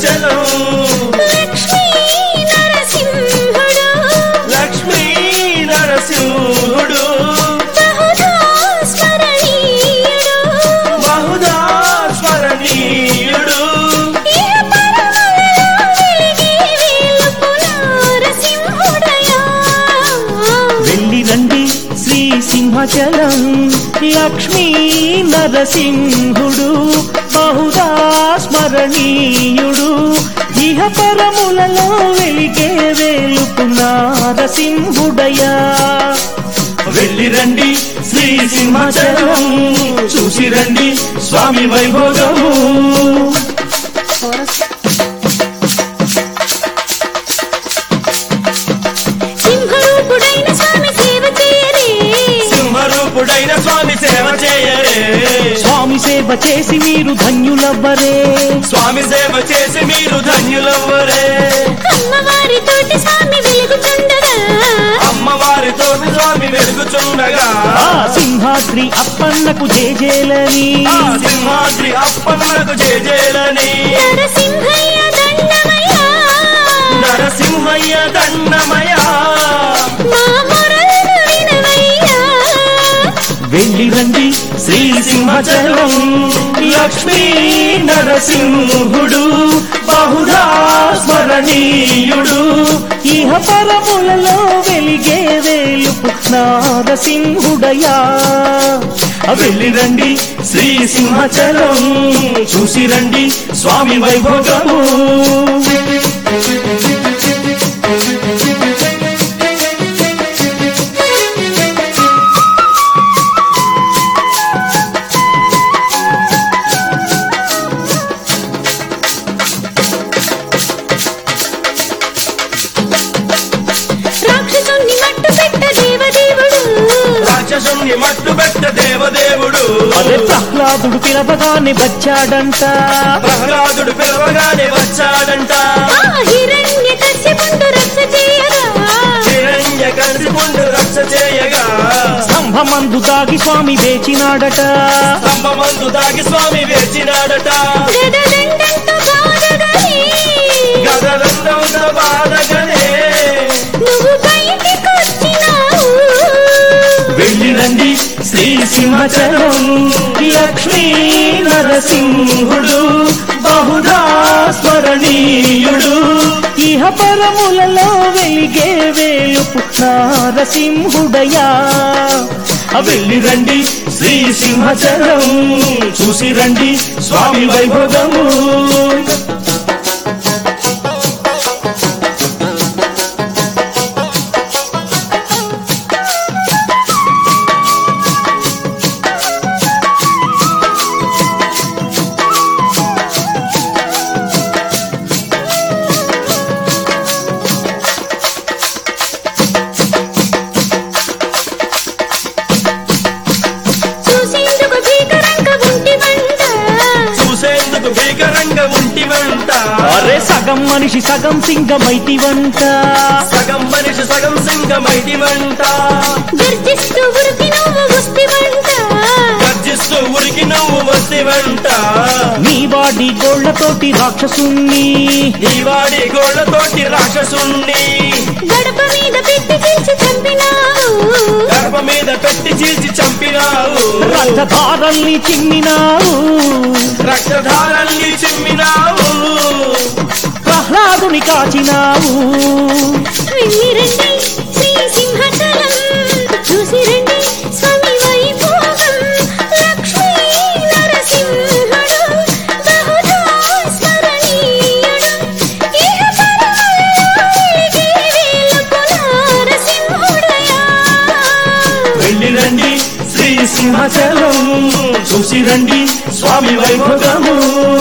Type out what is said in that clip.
సింహాచలం లక్ష్మీ నరసింహుడు లక్ష్మీ నరసింహుడు బహుదా స్మరణీయుడు బహుదా స్మరణీయుడు ఇహ పరములలో వెలిగే వేలుపు నరసింహుడయా వెళ్ళి రండి శ్రీ సింహాచలం లక్ష్మీ నరసింహుడు బహుదా స్మరణీయుడు ఇహ పరములలో వెలిగే వేలుపు నారసింహుడయా వెళ్ళి రండి శ్రీ సింహాచలం చూసి రండి స్వామి వైభోగము సింహరూపుడైన స్వామి సేవ చేయరే సింహరూపుడైన స్వామి సేవ చేయరే స్వామి సేవ చేసి మీరు ధన్యులవ్వరే స్వామి సేవ చేసి మీరు ధన్యులవ్వరే అమ్మవారితోటి స్వామి వెలుగుచుండగా అమ్మవారితో స్వామి వెలుగుచుండగా ఆ సింహాద్రి అప్పన్నకు జేజేలని ఆ సింహాద్రి అప్పన్నకు జేజేలని నరసింహయ్య దండమయ్యా నరసింహయ్య దండమయ మా మొరలను వినవయ్యా వెళ్ళి రండి శ్రీ సింహాచలం లక్ష్మీ నరసింహుడు బహుధా స్మరణీయుడు ఇహ పరములలో వెలిగే వేలుపు నారసింహుడయా వెళ్ళి రండి శ్రీ సింహాచలం చూసి రండి స్వామి వైభోగము రాక్షసుని మట్టు పెట్ట దేవదేవుడు రాక్షసుని మట్టు పెట్ట దేవదేవుడు అదే ప్రహ్లాదుడు పిలవగానే వచ్చాడంట ప్రహ్లాదుడు పిలవగానే వచ్చాడంట ఆ హిరణ్య కశ్యపుండు రక్ష చేయగా హిరణ్య కలిసి ముందు రక్ష చేయగా స్తంభమందు దాగి స్వామి వేచినాడట స్తంభమందు దాగి స్వామి వేచినాడట గదదండంతో బాధగని గదరందంతో బాధగనే నువ్వు బయటికొచ్చినావు వెళ్ళి రండి శ్రీ సింహాచలం లక్ష్మీ నరసింహుడు బహుధా స్మరణీయుడు ఇహ పరములలో వెలిగే వేలుపు నారసింహుడయా వెళ్ళి రండి శ్రీ సింహాచలం చూసి రండి స్వామి వైభోగము చూసేందుకు భీకరంగా ఉంటి వంట చూసేందుకు భీకరంగా ఉంటి వంట అరే సగం మనిషి సగం సింగమైతి వంట సగం మనిషి సగం సింగమైటి వంట గర్జిస్తూ ఉరికి నువ్వు వస్తి వంట గర్జిస్తూ ఉరికి నువ్వు వస్తే వంట నీ వాడి గోళ్లతోటి రాక్షసుణ్ణి ఈ వాడి గోళ్లతోటి రాక్షసుణ్ణి గడప మీద పెట్టి తీసి చంపినావు గర్భ మీద పెట్టి చీల్చి చంపినావు రక్తధారల్ని చిమ్మినావు రక్తధారల్ని చిమ్మినావు ప్రహ్లాదుని కాచినావు వెళ్ళి రండి శ్రీ సింహాచలం చూసి రండి స్వామి వైభోగం లక్ష్మీ నరసింహుడు బహుదా స్మరణీయుడు ఇహ పరములలో వెలిగే వేలుపు నరసింహుడయా వెళ్ళి రండి శ్రీ సింహాచలం చూసి రండి స్వామి వైభోగము